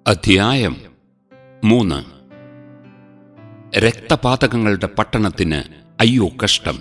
അധ്യായം മൂന്ന് രക്തപാതകങ്ങളുടെ പട്ടണത്തിന് അയ്യോ കഷ്ടം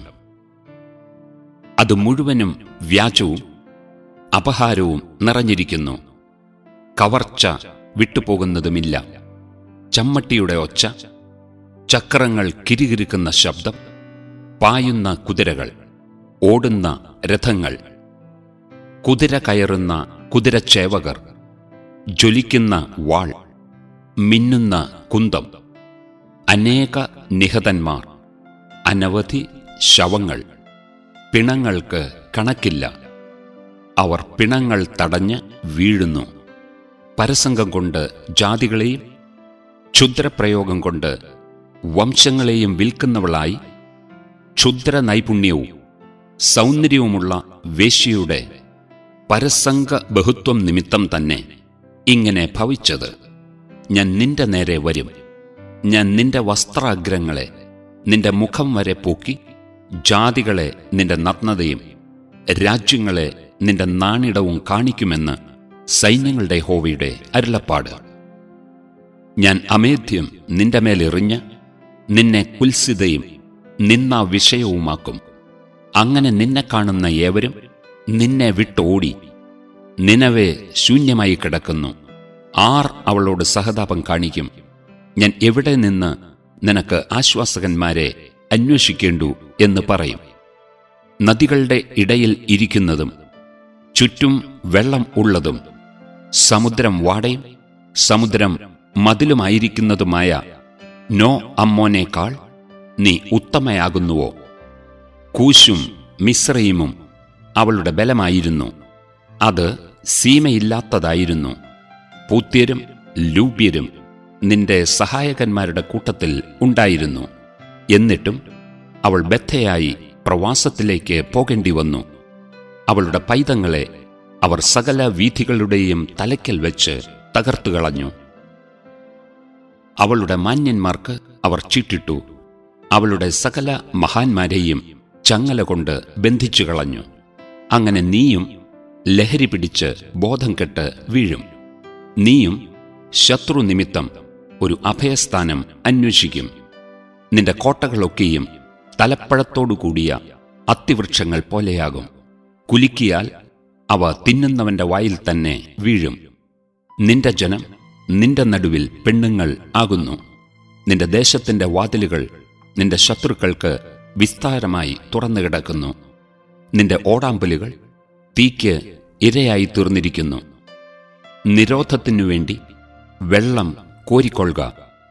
അത് മുഴുവനും വ്യാജവും അപഹാരവും നിറഞ്ഞിരിക്കുന്നു കവർച്ച വിട്ടുപോകുന്നതുമില്ല ചമ്മട്ടിയുടെ ഒച്ച ചക്രങ്ങൾ കിരികിരിക്കുന്ന ശബ്ദം പായുന്ന കുതിരകൾ ഓടുന്ന രഥങ്ങൾ കുതിര കയറുന്ന കുതിരച്ചേവകർ ജ്വലിക്കുന്ന വാൾ മിന്നുന്ന കുന്തം അനേക നിഹതന്മാർ അനവധി ശവങ്ങൾ പിണങ്ങൾക്ക് കണക്കില്ല അവർ പിണങ്ങൾ തടഞ്ഞ് വീഴുന്നു പരസംഗം കൊണ്ട് ജാതികളെയും ക്ഷുദ്രപ്രയോഗം കൊണ്ട് വംശങ്ങളെയും വിൽക്കുന്നവളായി ക്ഷുദ്ര നൈപുണ്യവും സൗന്ദര്യവുമുള്ള വേശ്യയുടെ പരസംഗ ബഹുത്വം നിമിത്തം തന്നെ ഇങ്ങനെ ഭവിച്ചത് ഞാൻ നിന്റെ നേരെ വരും ഞാൻ നിന്റെ വസ്ത്രാഗ്രങ്ങളെ നിന്റെ മുഖം വരെ പൂക്കി ജാതികളെ നിന്റെ നഗ്നതയും രാജ്യങ്ങളെ നിന്റെ നാണിടവും കാണിക്കുമെന്ന് സൈന്യങ്ങളുടെ ഹോവയുടെ അരുളപ്പാട് ഞാൻ അമേധ്യം നിന്റെ മേലെറിഞ്ഞ് നിന്നെ കുൽസിതയും നിന്ന വിഷയവുമാക്കും അങ്ങനെ നിന്നെ കാണുന്ന ഏവരും നിന്നെ വിട്ടോടി നിനവെ ശൂന്യമായി കിടക്കുന്നു ആർ അവളോട് സഹതാപം കാണിക്കും ഞാൻ എവിടെ നിന്ന് നിനക്ക് ആശ്വാസകന്മാരെ അന്വേഷിക്കേണ്ടു എന്ന് പറയും നദികളുടെ ഇടയിൽ ഇരിക്കുന്നതും ചുറ്റും വെള്ളം ഉള്ളതും സമുദ്രം വാടയും സമുദ്രം മതിലുമായിരിക്കുന്നതുമായ നോ അമ്മോനേക്കാൾ നീ ഉത്തമയാകുന്നുവോ കൂശും മിശ്രയുമും അവളുടെ ബലമായിരുന്നു അത് സീമയില്ലാത്തതായിരുന്നു പൂത്യരും ലൂബ്യരും നിന്റെ സഹായകന്മാരുടെ കൂട്ടത്തിൽ ഉണ്ടായിരുന്നു എന്നിട്ടും അവൾ ബദ്ധയായി പ്രവാസത്തിലേക്ക് പോകേണ്ടി വന്നു അവളുടെ പൈതങ്ങളെ അവർ സകല വീഥികളുടെയും തലയ്ക്കൽ വെച്ച് തകർത്തുകളഞ്ഞു അവളുടെ മാന്യന്മാർക്ക് അവർ ചീട്ടിട്ടു അവളുടെ സകല മഹാന്മാരെയും ചങ്ങല കൊണ്ട് ബന്ധിച്ചു കളഞ്ഞു അങ്ങനെ നീയും ലഹരി പിടിച്ച് ബോധം കെട്ട് വീഴും നീയും ശത്രു നിമിത്തം ഒരു അഭയസ്ഥാനം അന്വേഷിക്കും നിന്റെ കോട്ടകളൊക്കെയും തലപ്പഴത്തോടുകൂടിയ അത്തിവൃക്ഷങ്ങൾ പോലെയാകും കുലുക്കിയാൽ അവ തിന്നുന്നവന്റെ വായിൽ തന്നെ വീഴും നിന്റെ ജനം നിന്റെ നടുവിൽ പെണ്ണുങ്ങൾ ആകുന്നു നിന്റെ ദേശത്തിന്റെ വാതിലുകൾ നിന്റെ ശത്രുക്കൾക്ക് വിസ്താരമായി തുറന്നു കിടക്കുന്നു നിന്റെ ഓടാമ്പലുകൾ തീക്ക് ഇരയായി തീർന്നിരിക്കുന്നു നിരോധത്തിനു വേണ്ടി വെള്ളം കോരിക്കൊള്ളുക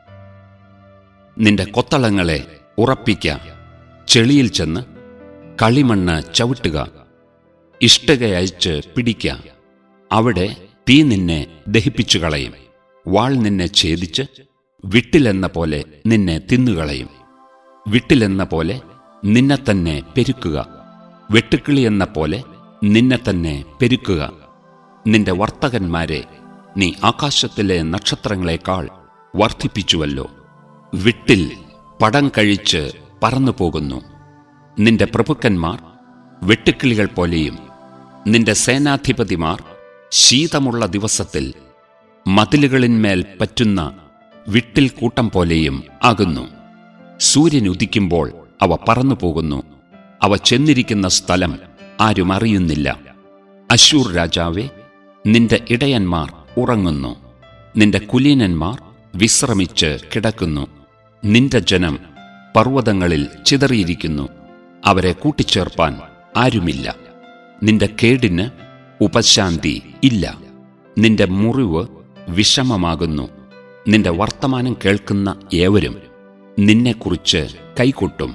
നിന്റെ കൊത്തളങ്ങളെ ഉറപ്പിക്ക ചെളിയിൽ ചെന്ന് കളിമണ്ണ് ചവിട്ടുക ഇഷ്ടകയച്ച് പിടിക്ക അവിടെ തീ നിന്നെ ദഹിപ്പിച്ചു കളയും വാൾ നിന്നെ ഛേദിച്ച് വിട്ടിലെന്ന പോലെ നിന്നെ തിന്നുകളയും വിട്ടിലെന്ന പോലെ നിന്നെ തന്നെ പെരുക്കുക വെട്ടുക്കിളി എന്ന പോലെ നിന്നെ തന്നെ പെരുക്കുക നിന്റെ വർത്തകന്മാരെ നീ ആകാശത്തിലെ നക്ഷത്രങ്ങളെക്കാൾ വർദ്ധിപ്പിച്ചുവല്ലോ വിട്ടിൽ പടം കഴിച്ച് പറന്നു പോകുന്നു നിന്റെ പ്രഭുക്കന്മാർ വെട്ടുക്കിളികൾ പോലെയും നിന്റെ സേനാധിപതിമാർ ശീതമുള്ള ദിവസത്തിൽ മതിലുകളിന്മേൽ പറ്റുന്ന വിട്ടിൽ കൂട്ടം പോലെയും ആകുന്നു സൂര്യൻ ഉദിക്കുമ്പോൾ അവ പറന്നു പോകുന്നു അവ ചെന്നിരിക്കുന്ന സ്ഥലം ആരും അറിയുന്നില്ല അശൂർ രാജാവെ നിന്റെ ഇടയന്മാർ ഉറങ്ങുന്നു നിന്റെ കുലീനന്മാർ വിശ്രമിച്ച് കിടക്കുന്നു നിന്റെ ജനം പർവ്വതങ്ങളിൽ ചിതറിയിരിക്കുന്നു അവരെ കൂട്ടിച്ചേർപ്പാൻ ആരുമില്ല നിന്റെ കേടിന് ഉപശാന്തി ഇല്ല നിന്റെ മുറിവ് വിഷമമാകുന്നു നിന്റെ വർത്തമാനം കേൾക്കുന്ന ഏവരും നിന്നെക്കുറിച്ച് കൈകൊട്ടും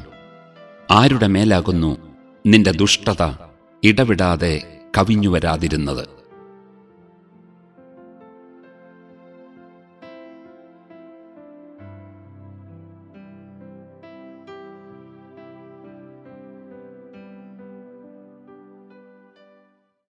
ആരുടെ മേലാകുന്നു നിന്റെ ദുഷ്ടത ഇടവിടാതെ കവിഞ്ഞുവരാതിരുന്നത്